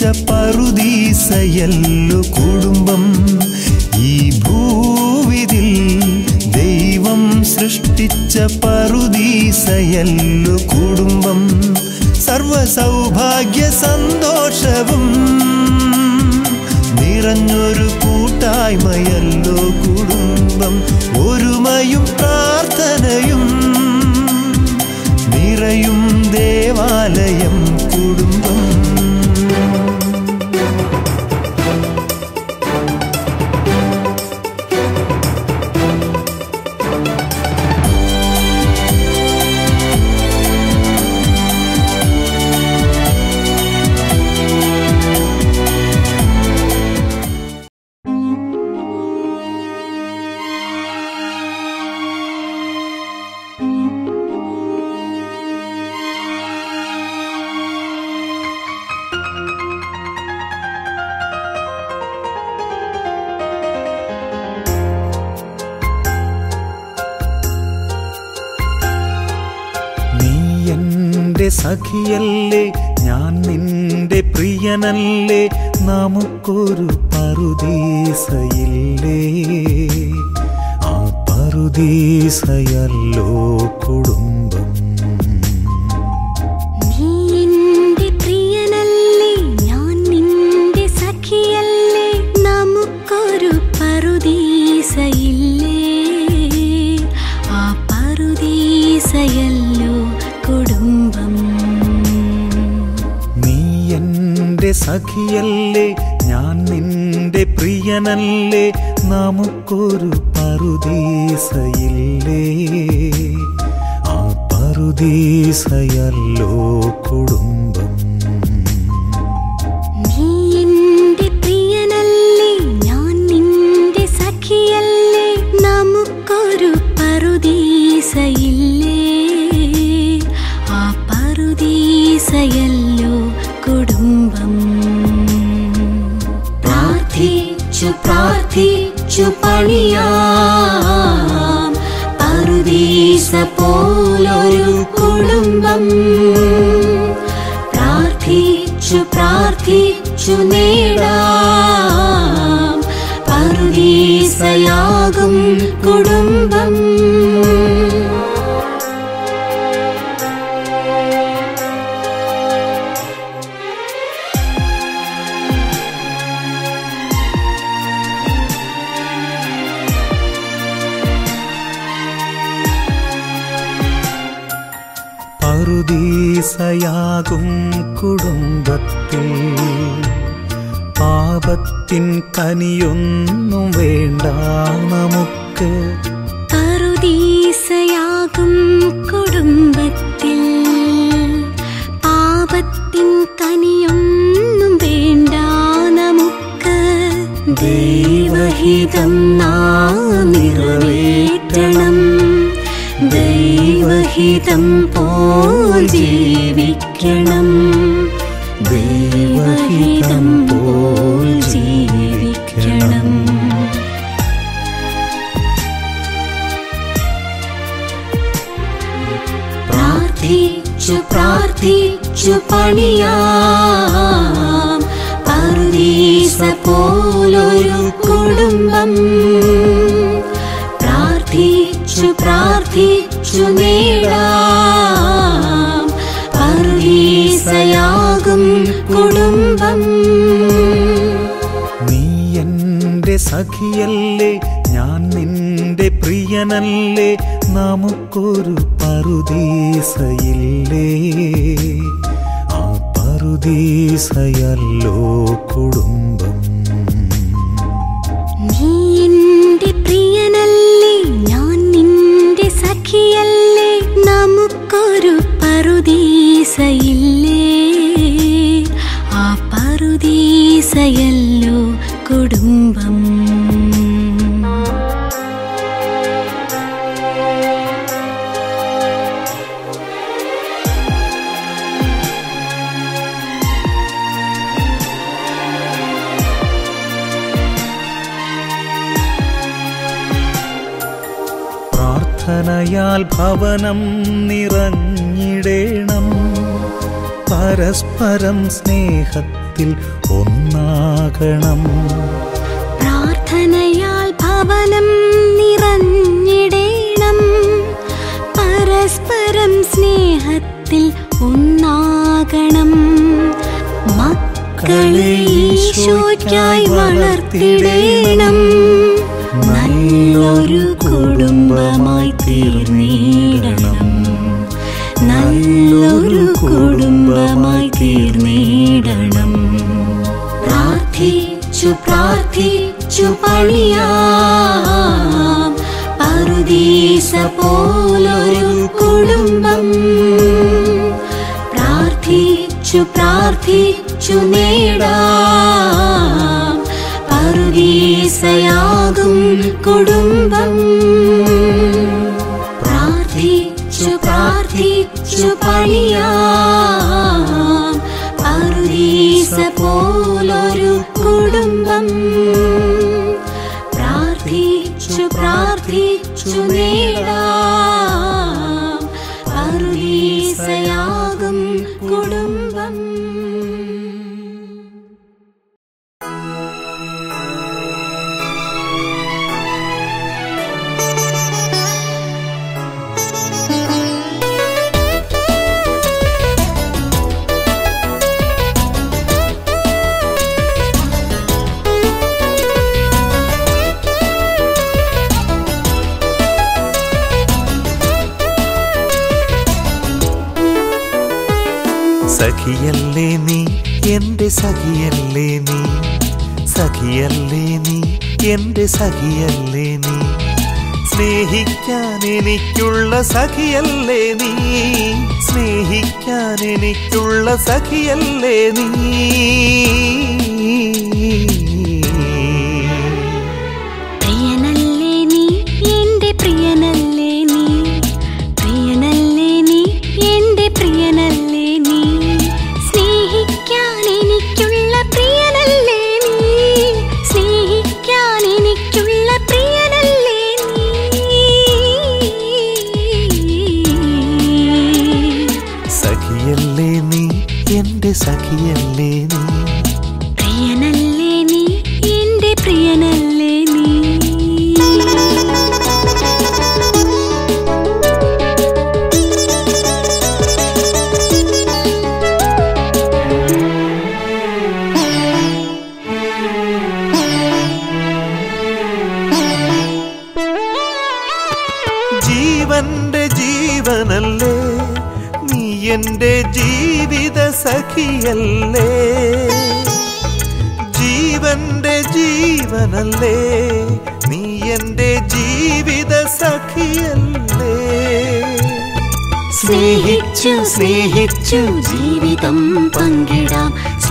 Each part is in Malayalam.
പറുദീസയല്ലു കുടുംബം ഈ ഭൂവിതിൽ ദൈവം സൃഷ്ടിച്ച പറുദീസയല്ലു കുടുംബം സർവസൗഭാഗ്യ സന്തോഷവും നിറഞ്ഞൊരു കൂട്ടായ്മയല്ലോ കുടുംബം ഒരുമയും പ്രാർത്ഥനയും നിറയും ദേവാലയം കുടുംബം നീ എന്റെ സഖിയല്ലേ ഞാൻ നിന്റെ പ്രിയനല്ലേ നമുക്കൊരു പറുദീസയില്ലേ ആ പറുദീസയല്ലോ കുടുംബം നീ എന്റെ പ്രിയനല്ലേ ഞാൻ നിന്റെ സഖിയല്ലേ നമുക്കൊരു പറുദീസയില്ലേ ആ പറുദീസയല്ലോ കുടുംബം നീ എന്റെ സഖിയല്ലേ ഞാൻ നിന്റെ പ്രിയനല്ലേ നമുക്കൊരു പറുദീസയില്ലേ ആ പറുദീസയല്ലോ കുടുംബം നീ എന്റെ പ്രിയനല്ലേ ഞാൻ നിന്റെ സഖിയല്ലേ നമുക്കൊരു പറുദീസയില്ലേ ആ പറുദീസയല്ലോ കുടുംബം പ്രാർത്ഥിച്ചു പ്രാർത്ഥിച്ചു പണിയാം പറുദീസ പോലൊരു കുടുംബം പ്രാർത്ഥിച്ചു പ്രാർത്ഥിച്ചു നേടാം പറുദീസയാകും കുടുംബം പറുദീസയാകും കുടുംബത്തിൽ പാപത്തിൻ കനിയൊന്നും വേണ്ട നമുക്ക് പറുദീസയാകും കുടുംബത്തിൽ പാപത്തിൻ കനിയൊന്നും വേണ്ട നമുക്ക് ദൈവഹിതം നാം നിറവേറ്റണം ദൈവഹിതം പോൽ ജീവിക്കണം ദൈവഹിതം പോൽ ജീവിക്കണം പ്രാർത്ഥിച്ചു പ്രാർത്ഥിച്ചു പണിയാം പറുദീസ പോലൊരു കുടുംബം പ്രാർത്ഥിച്ചു പ്രാർത്ഥിച്ചു നേടാം പറുദീസയാകും കുടുംബം നീ എന്റെ സഖിയല്ലേ ഞാൻ നിന്റെ പ്രിയനല്ലേ നമുക്കൊരു പറുദീസയില്ലേ ആ പറുദീസയല്ലോ കുടുംബം നീ എന്റെ പ്രിയനല്ലേ ഞാൻ നിന്റെ സഖിയല്ലേ നമുക്കൊരു പറുദീസയില്ലേ ആ പറുദീസയല്ലോ കുടുംബം പ്രാർത്ഥനയാൽ ഭവനം നിറഞ്ഞിടേണം പരസ്പരം സ്നേഹത്തിൽ സ്നേഹത്തിൽ ഒന്നാകണം പ്രാർത്ഥനയാൽ ഭവനം നിറഞ്ഞിടേണം പരസ്പരം സ്നേഹത്തിൽ ഒന്നാകണം മക്കളെ ഈശോയ്ക്കായി വളർത്തിടേണം നല്ലൊരു കുടുംബമായി തീർന്നിടണം നല്ലൊരു കുടുംബമായി തീർന്നിടണം പ്രാർത്ഥിച്ചു പ്രാർത്ഥിച്ചു പണിയാം പറുദീസ പോലൊരു കുടുംബം പ്രാർത്ഥിച്ചു പ്രാർത്ഥിച്ചു നേടാം പറുദീസയാകും കുടുംബം പ്രാർത്ഥിച്ചു പ്രാർത്ഥിച്ചു പണിയാം പറുദീസ പോലൊരു കുടുംബം പ്രാർത്ഥിച്ചു പ്രാർത്ഥിച്ചു നേടാം പറുദീസയാകും കുടുംബം സഖിയല്ലേ നീ എന്റെ സഖിയല്ലേ നീ സഖിയല്ലേ നീ എന്റെ സഖിയല്ലേ നീ സ്നേഹിക്കാൻ എനിക്കുള്ള സഖിയല്ലേ നീ സ്നേഹിക്കാൻ എനിക്കുള്ള സഖിയല്ലേ നീ പ്രിയനല്ലേ നീ എന്റെ പ്രിയനല്ലേ നീ പ്രിയനല്ലേ നീ എന്റെ പ്രിയനല്ലേ നീ സ്നേഹിക്കാൻ എനിക്കുള്ള പ്രിയനല്ലേ നീ സ്നേഹിക്കാൻ എനിക്കുള്ള പ്രിയനല്ലേ നീ സഖിയല്ലേ നീ എന്റെ സഖിയല്ലേ നീ പ്രിയനല്ലേ നീ എന്റെ പ്രിയനല്ലേ നീ ജീവന്റെ ജീവനല്ലേ നീ എന്റെ ജീവിത സഖിയല്ലേ ജീവന്റെ ജീവനല്ലേ നീ എന്റെ ജീവിത സഖിയല്ലേ സ്നേഹിച്ചു സ്നേഹിച്ചു ജീവിതം പങ്കിടാം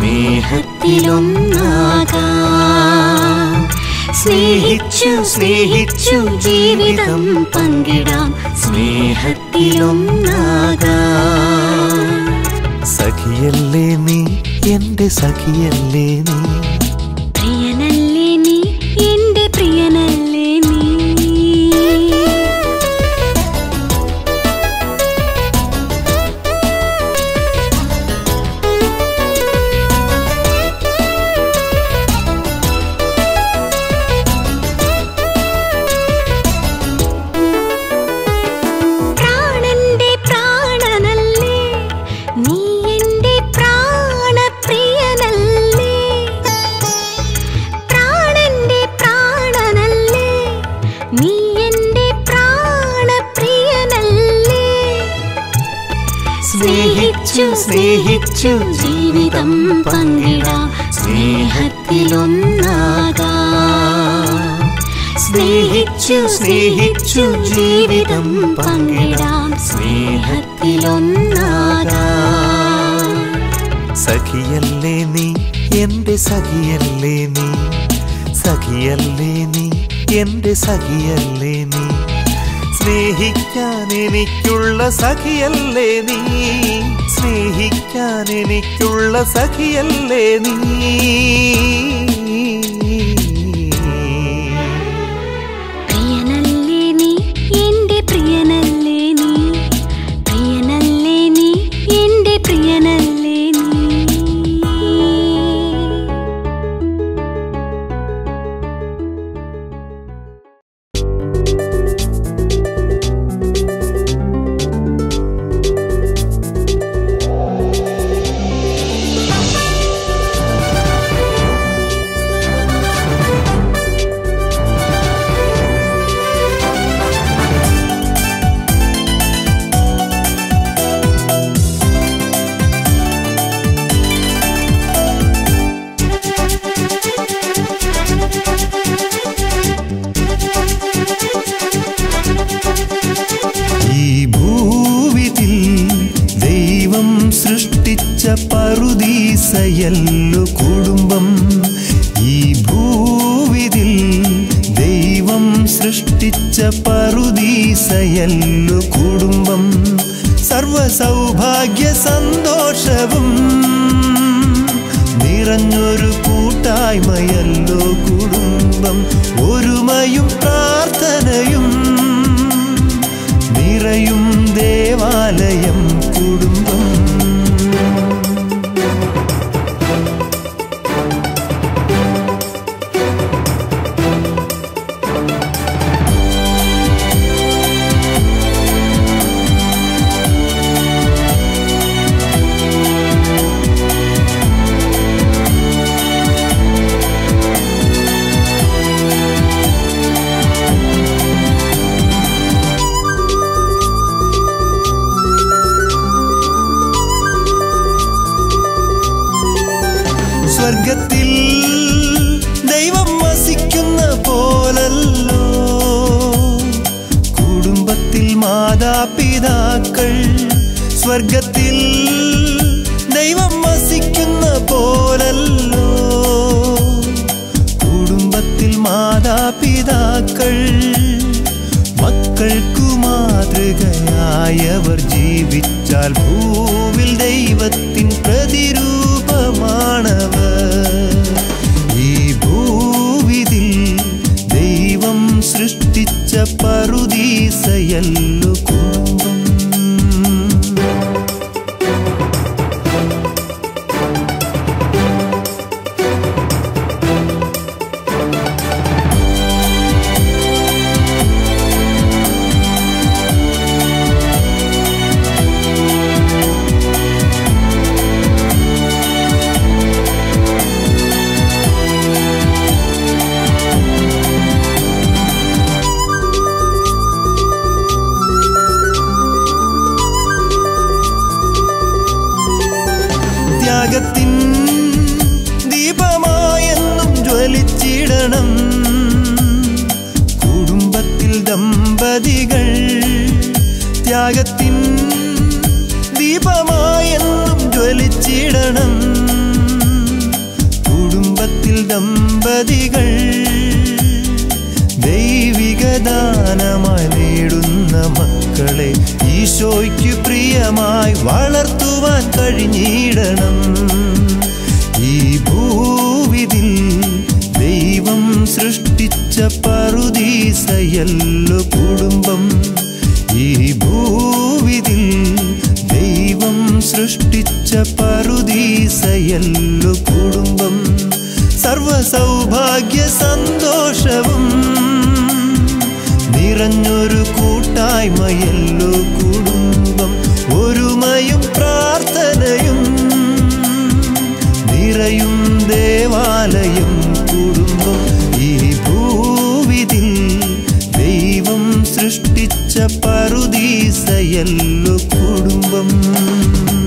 സ്നേഹത്തിലൊന്നാകാം സ്നേഹിച്ചു സ്നേഹിച്ചു ജീവിതം പങ്കിടാം സ്നേഹത്തിലൊന്നാകാം സഖിയല്ലേ നീ എന്റെ സഖിയല്ലേ നീ പ്രിയനല്ലേ നീ എന്റെ പ്രിയനല്ലേ നീ പ്രാണന്റെ പ്രാണനല്ലേ നീ എന്റെ പ്രാണപ്രിയനല്ലേ പ്രാണന്റെ പ്രാണനല്ലേ നീ എന്റെ പ്രാണപ്രിയനല്ലേ സ്നേഹിച്ചു സ്നേഹിച്ചു ജീവിതം പങ്കിടാം സ്നേഹത്തിലൊന്നാകാം സ്നേഹിച്ചു സ്നേഹിച്ചു ജീവിതം പങ്കിടാം സ്നേഹത്തിലൊന്നാകാം സഖിയല്ലേ നീ എന്റെ സഖിയല്ലേ നീ സഖിയല്ലേ നീ എന്റെ സഖിയല്ലേ നീ സ്നേഹിക്കാൻ എനിക്കുള്ള സഖിയല്ലേ നീ സ്നേഹിക്കാൻ എനിക്കുള്ള സഖിയല്ലേ നീ പ്രിയനല്ലേ നീ എന്റെ പ്രിയനല്ലേ നീ പ്രിയനല്ലേ നീ എന്റെ പ്രിയനല്ലേ നീ പറുദീസയല്ലു കുടുംബം ഈ ഭൂവിതിൽ ദൈവം സൃഷ്ടിച്ച പറുദീസയല്ലു കുടുംബം സർവ സൗഭാഗ്യ സന്തോഷവും നിറഞ്ഞൊരു കൂട്ടായ്മയല്ലോ കുടുംബം ഒരുമയും പ്രാർത്ഥനയും നിറയും ദേവാലയം കുടുംബം സ്വർഗത്തിൽ ദൈവം വസിക്കുന്ന പോലല്ലോ കുടുംബത്തിൽ മാതാപിതാക്കൾ സ്വർഗത്തിൽ ദൈവം വസിക്കുന്ന പോലല്ലോ കുടുംബത്തിൽ മാതാപിതാക്കൾ മക്കൾക്കു മാതൃകയായവർ ജീവിച്ചാൽ ഭൂവിൽ ദൈവത്തിൻ പ്രതിരൂപമാണവർ ഈ ഭൂവിതിൽ ദൈവം സൃഷ്ടിച്ച പറുദീസയല്ലു കുടുംബം ത്യാഗത്തിൻ ദീപമായെന്നും ജ്വലിച്ചിടണം കുടുംബത്തിൽ ദമ്പതികൾ ത്യാഗത്തിൻ ദീപമായെന്നും ജ്വലിച്ചിടണം കുടുംബത്തിൽ ദമ്പതികൾ ദൈവിക ദാനമായി നേടുന്ന മക്കളെ ഈശോയ്ക്ക് പ്രിയമായി വളർത്തുവാൻ കഴിഞ്ഞിടണം ഈ ഭൂവിതിൽ ദൈവം സൃഷ്ടിച്ച പറുദീസയല്ലോ കുടുംബം ഈ ഭൂവിതിൽ ദൈവം സൃഷ്ടിച്ച പറുദീസയല്ലോ കുടുംബം സർവ സൗഭാഗ്യ സന്തോഷവും നിറഞ്ഞൊരു കൂട്ടായ്മയല്ലോ കുടുംബം ഒരുമയും പ്രാർത്ഥനയും നിറയും ദേവാലയം കുടുംബം ഈ ഭൂവിതിൽ ദൈവം സൃഷ്ടിച്ച പറുദീസയല്ലോ കുടുംബം